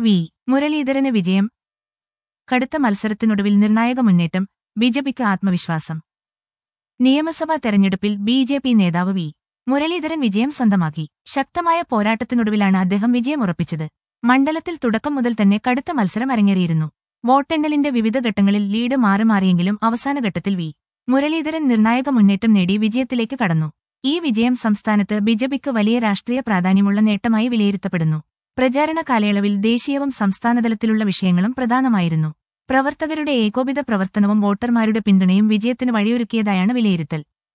V മുരളീധരന് വിജയം കടുത്ത മത്സരത്തിനൊടുവിൽ നിർണായക മുന്നേറ്റം ബിജെപിക്ക് ആത്മവിശ്വാസം നിയമസഭാ തെരഞ്ഞെടുപ്പിൽ ബി ജെ പി നേതാവ് വി മുരളീധരൻ വിജയം സ്വന്തമാക്കി ശക്തമായ പോരാട്ടത്തിനൊടുവിലാണ് അദ്ദേഹം വിജയമുറപ്പിച്ചത് മണ്ഡലത്തിൽ തുടക്കം മുതൽ തന്നെ കടുത്ത മത്സരം അരങ്ങേറിയിരുന്നു വോട്ടെണ്ണലിന്റെ വിവിധ ഘട്ടങ്ങളിൽ ലീഡ് മാറി മാറിയെങ്കിലും അവസാന ഘട്ടത്തിൽ വി മുരളീധരൻ നിർണായക മുന്നേറ്റം നേടി വിജയത്തിലേക്ക് കടന്നു ഈ വിജയം സംസ്ഥാനത്ത് ബിജെപിക്ക് വലിയ രാഷ്ട്രീയ പ്രാധാന്യമുള്ള നേട്ടമായി വിലയിരുത്തപ്പെടുന്നു പ്രചാരണ കാലയളവിൽ ദേശീയവും സംസ്ഥാനതലത്തിലുള്ള വിഷയങ്ങളും പ്രധാനമായിരുന്നു പ്രവർത്തകരുടെ ഏകോപിത പ്രവർത്തനവും വോട്ടർമാരുടെ പിന്തുണയും വിജയത്തിന് വഴിയൊരുക്കിയതായാണ് വിലയിരുത്തൽ